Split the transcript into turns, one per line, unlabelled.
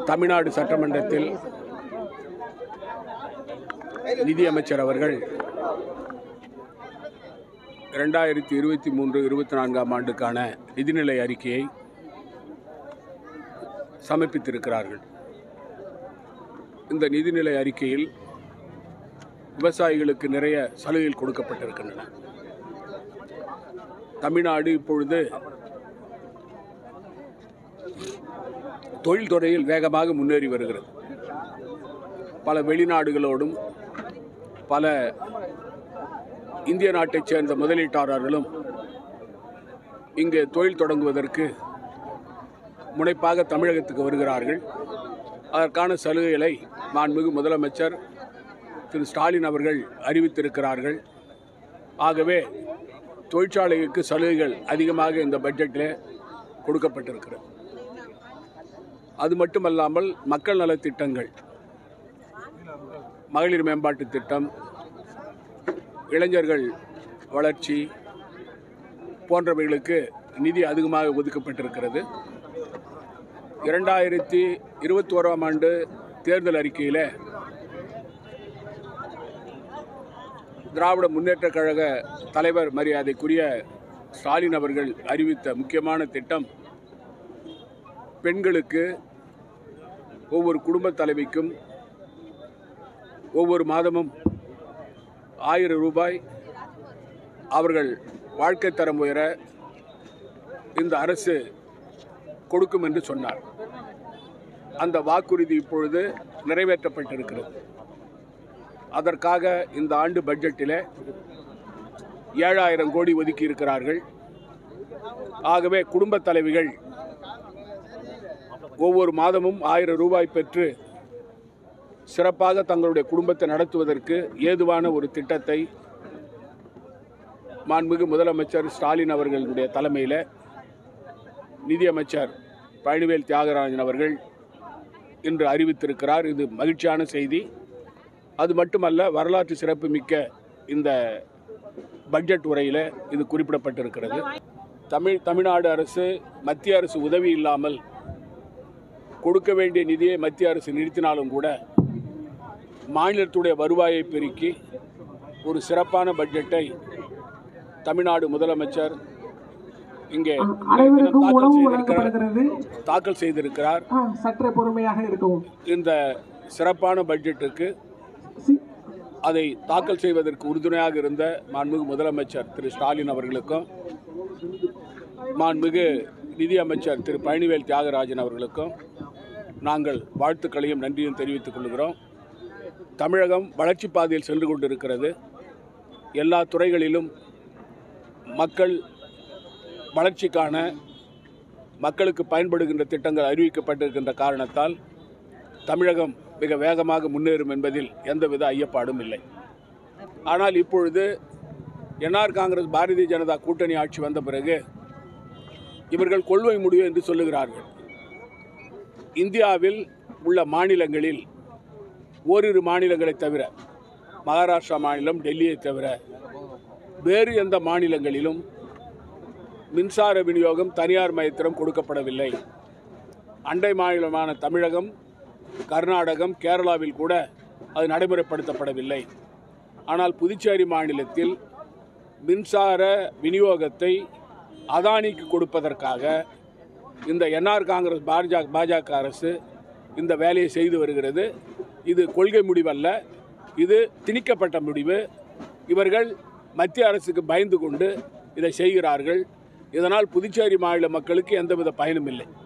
தமிழ்நாடு சட்டமன்றத்தில் நிதியமைச்சர் அவர்கள் ரெண்டாயிரத்தி இருபத்தி மூன்று இருபத்தி நான்காம் ஆண்டுக்கான நிதிநிலை அறிக்கையை சமர்ப்பித்திருக்கிறார்கள் இந்த நிதிநிலை அறிக்கையில் விவசாயிகளுக்கு நிறைய சலுகைகள் கொடுக்கப்பட்டிருக்கின்றன தமிழ்நாடு இப்பொழுது தொழில்துறையில் வேகமாக முன்னேறி வருகிறது பல வெளிநாடுகளோடும் பல இந்திய நாட்டைச் சேர்ந்த முதலீட்டாளர்களும் இங்கே தொழில் தொடங்குவதற்கு முனைப்பாக தமிழகத்துக்கு வருகிறார்கள் அதற்கான சலுகைகளை மாண்புமிகு முதலமைச்சர் திரு ஸ்டாலின் அவர்கள் அறிவித்திருக்கிறார்கள் ஆகவே தொழிற்சாலைகளுக்கு சலுகைகள் அதிகமாக இந்த பட்ஜெட்டில் கொடுக்கப்பட்டிருக்கிறது அது மட்டுமல்லாமல் மக்கள் நலத் திட்டங்கள் மகளிர் மேம்பாட்டு திட்டம் இளைஞர்கள் வளர்ச்சி போன்றவைகளுக்கு நிதி அதிகமாக ஒதுக்கப்பட்டிருக்கிறது இரண்டாயிரத்தி இருபத்தி ஓராம் ஆண்டு தேர்தல் அறிக்கையில் திராவிட முன்னேற்றக் கழக தலைவர் மரியாதைக்குரிய ஸ்டாலின் அவர்கள் அறிவித்த முக்கியமான திட்டம் பெண்களுக்கு ஒவ்வொரு குடும்பத் தலைவிக்கும் ஒவ்வொரு மாதமும் ஆயிரம் ரூபாய் அவர்கள் வாழ்க்கை தரம் உயர இந்த அரசு கொடுக்கும் என்று சொன்னார் அந்த வாக்குறுதி இப்பொழுது நிறைவேற்றப்பட்டிருக்கிறது அதற்காக இந்த ஆண்டு பட்ஜெட்டில் ஏழாயிரம் கோடி ஒதுக்கி இருக்கிறார்கள் ஆகவே குடும்பத் தலைவிகள் ஒவ்வொரு மாதமும் ஆயிரம் ரூபாய் பெற்று சிறப்பாக தங்களுடைய குடும்பத்தை நடத்துவதற்கு ஏதுவான ஒரு திட்டத்தை மாண்புமிகு முதலமைச்சர் ஸ்டாலின் அவர்களுடைய தலைமையில் நிதியமைச்சர் பழனிவேல் தியாகராஜன் அவர்கள் இன்று அறிவித்திருக்கிறார் இது மகிழ்ச்சியான செய்தி அது மட்டுமல்ல வரலாற்று சிறப்புமிக்க இந்த பட்ஜெட் உரையில் இது குறிப்பிடப்பட்டிருக்கிறது தமிழ் தமிழ்நாடு அரசு மத்திய அரசு உதவி இல்லாமல் கொடுக்க வேண்டிய நிதியை மத்திய அரசு நிறுத்தினாலும் கூட மாநிலத்துடைய வருவாயை பெருக்கி ஒரு சிறப்பான பட்ஜெட்டை தமிழ்நாடு முதலமைச்சர் இங்கே
அனைவருக்கும்
தாக்கல்
உணவு
செய்திருக்கிறார்
வழங்கப்படுகிறது
தாக்கல் செய்திருக்கிறார்
ஆ, சற்றே பொறுமையாக இருக்கவும்
இந்த சிறப்பான பட்ஜெட்டுக்கு
சி-
அதை தாக்கல் செய்வதற்கு உறுதுணையாக இருந்த மாண்புமிகு முதலமைச்சர் திரு ஸ்டாலின் அவர்களுக்கும் மாண்புமிகு நிதியமைச்சர் திரு பழனிவேல் தியாகராஜன் அவர்களுக்கும் நாங்கள் வாழ்த்துக்களையும் நன்றியும் தெரிவித்துக் கொள்கிறோம் தமிழகம் வளர்ச்சி பாதையில் சென்று கொண்டிருக்கிறது எல்லா துறைகளிலும் மக்கள் வளர்ச்சிக்கான மக்களுக்கு பயன்படுகின்ற திட்டங்கள் அறிவிக்கப்பட்டிருக்கின்ற காரணத்தால் தமிழகம் மிக வேகமாக முன்னேறும் என்பதில் எந்தவித ஐயப்பாடும் இல்லை ஆனால் இப்பொழுது என்ஆர் காங்கிரஸ் பாரதிய ஜனதா கூட்டணி ஆட்சி வந்த பிறகு இவர்கள் கொள்கை முடிவு என்று சொல்லுகிறார்கள் இந்தியாவில் உள்ள மாநிலங்களில் ஓரிரு மாநிலங்களை தவிர மகாராஷ்டிரா மாநிலம் டெல்லியை தவிர வேறு எந்த மாநிலங்களிலும் மின்சார விநியோகம் தனியார் மயத்திடம் கொடுக்கப்படவில்லை அண்டை மாநிலமான தமிழகம் கர்நாடகம் கேரளாவில் கூட அது நடைமுறைப்படுத்தப்படவில்லை ஆனால் புதுச்சேரி மாநிலத்தில் மின்சார விநியோகத்தை அதானிக்கு கொடுப்பதற்காக இந்த என்ஆர் காங்கிரஸ் பாஜக பாஜக அரசு இந்த வேலையை செய்து வருகிறது இது கொள்கை முடிவல்ல இது திணிக்கப்பட்ட முடிவு இவர்கள் மத்திய அரசுக்கு பயந்து கொண்டு இதை செய்கிறார்கள் இதனால் புதுச்சேரி மாநில மக்களுக்கு எந்தவித பயனும் இல்லை